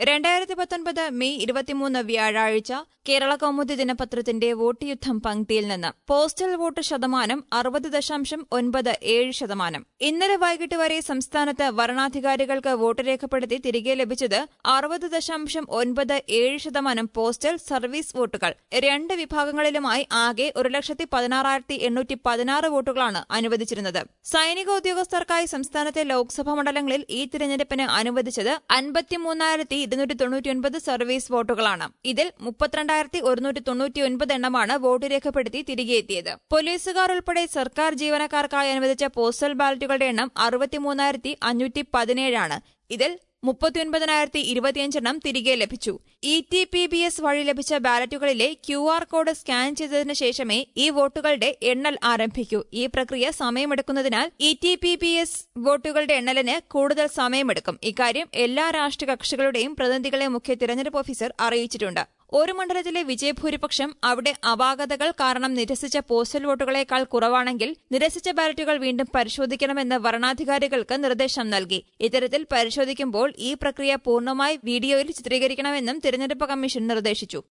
രണ്ടായിരത്തി പത്തൊൻപത് മെയ് ഇരുപത്തിമൂന്ന് വ്യാഴാഴ്ച കേരള കൗമുദി ദിനപത്രത്തിന്റെ വോട്ട് യുദ്ധം പങ്ക്തിയിൽ നിന്ന് പോസ്റ്റൽ വോട്ട് ശതമാനം അറുപത് ദശാംശം ഒൻപത് ഏഴ് ശതമാനം ഇന്നലെ വൈകിട്ട് വരെ സംസ്ഥാനത്ത് വരണാധികാരികൾക്ക് വോട്ട് രേഖപ്പെടുത്തി തിരികെ ലഭിച്ചത് അറുപത് ദശാംശം ഒൻപത് ഏഴ് ശതമാനം പോസ്റ്റൽ സർവീസ് വോട്ടുകൾ രണ്ട് വിഭാഗങ്ങളിലുമായി ആകെ ഒരു ലക്ഷത്തി പതിനാറായിരത്തി എണ്ണൂറ്റി പതിനാറ് വോട്ടുകളാണ് അനുവദിച്ചിരുന്നത് സൈനിക ഉദ്യോഗസ്ഥർക്കായി സംസ്ഥാനത്തെ ലോക്സഭാ മണ്ഡലങ്ങളിൽ ഈ തിരഞ്ഞെടുപ്പിന് അനുവദിച്ചത് അൻപത്തിമൂന്നായിരത്തി ഇരുന്നൂറ്റി തൊണ്ണൂറ്റിയൊൻപത് സർവീസ് വോട്ടുകളാണ് ഇതിൽ മുപ്പത്തിരണ്ടായിരത്തി ഒരുന്നൂറ്റി തൊണ്ണൂറ്റിയൊൻപത് എണ്ണമാണ് വോട്ട് രേഖപ്പെടുത്തി തിരികെ എത്തിയത് പോലീസുകാർ ഉൾപ്പെടെ സർക്കാർ ജീവനക്കാർക്കായി അനുവദിച്ച പോസ്റ്റൽ ബാലറ്റുകളുടെ എണ്ണം അറുപത്തിമൂന്നായിരത്തി അഞ്ഞൂറ്റി പതിനേഴാണ് ഇതിൽ മുപ്പത്തിയൊൻപതിനായിരത്തി ഇരുപത്തിയഞ്ചെണ്ണം തിരികെ ലഭിച്ചു E T P B S വഴി ലഭിച്ച ബാലറ്റുകളിലെ ക്യു ആർ കോഡ് സ്കാൻ ചെയ്തതിനു ശേഷമേ ഈ വോട്ടുകളുടെ എണ്ണൽ ആരംഭിക്കൂ ഈ പ്രക്രിയ സമയമെടുക്കുന്നതിനാൽ E T P B S വോട്ടുകളുടെ എണ്ണലിന് കൂടുതൽ സമയമെടുക്കും ഇക്കാര്യം എല്ലാ രാഷ്ട്രീയ കക്ഷികളുടെയും പ്രതിനിധികളെ മുഖ്യ തിരഞ്ഞെടുപ്പ് ഓഫീസർ അറിയിച്ചിട്ടുണ്ട് ഒരു മണ്ഡലത്തിലെ വിജയഭൂരിപക്ഷം അവിടെ അപാകതകൾ കാരണം നിരസിച്ച പോസ്റ്റൽ വോട്ടുകളേക്കാൾ കുറവാണെങ്കിൽ നിരസിച്ച ബാലറ്റുകൾ വീണ്ടും പരിശോധിക്കണമെന്ന് വരണാധികാരികൾക്ക് നിർദ്ദേശം നൽകി ഇത്തരത്തിൽ പരിശോധിക്കുമ്പോൾ ഈ പ്രക്രിയ പൂർണ്ണമായി വീഡിയോയിൽ ചിത്രീകരിക്കണമെന്നും തിരഞ്ഞെടുപ്പ് കമ്മീഷൻ നിർദ്ദേശിച്ചു